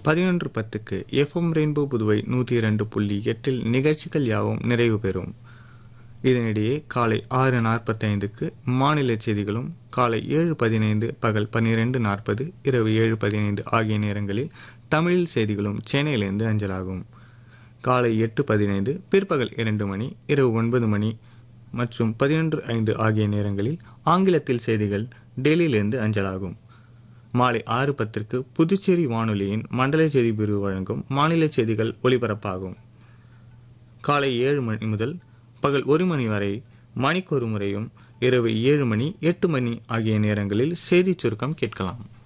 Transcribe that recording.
பதினொன்று பத்துக்கு FM rainbow Puduvai நூற்றி இரண்டு புள்ளி எட்டில் நிகழ்ச்சிகள் யாவும் நிறைவு பெறும் இதனிடையே காலை ஆறு நாற்பத்தைந்துக்கு மாநில செய்திகளும் காலை ஏழு பதினைந்து பகல் பன்னிரெண்டு நாற்பது இரவு ஏழு பதினைந்து ஆகிய நேரங்களில் தமிழில் செய்திகளும் சென்னையிலிருந்து அஞ்சலாகும் காலை எட்டு பதினைந்து பிற்பகல் இரண்டு மணி இரவு ஒன்பது மணி மற்றும் பதினொன்று ஐந்து ஆகிய நேரங்களில் ஆங்கிலத்தில் செய்திகள் டெல்லியிலிருந்து அஞ்சலாகும் மாலை ஆறு பத்திற்கு புதுச்சேரி வானொலியின் மண்டல செய்தி பிரிவு வழங்கும் மாநில செய்திகள் ஒலிபரப்பாகும் காலை ஏழு மணி முதல் பகல் ஒரு மணி வரை மணிக்கொரு முறையும் இரவு ஏழு மணி எட்டு மணி ஆகிய நேரங்களில் செய்திச் சுருக்கம் கேட்கலாம்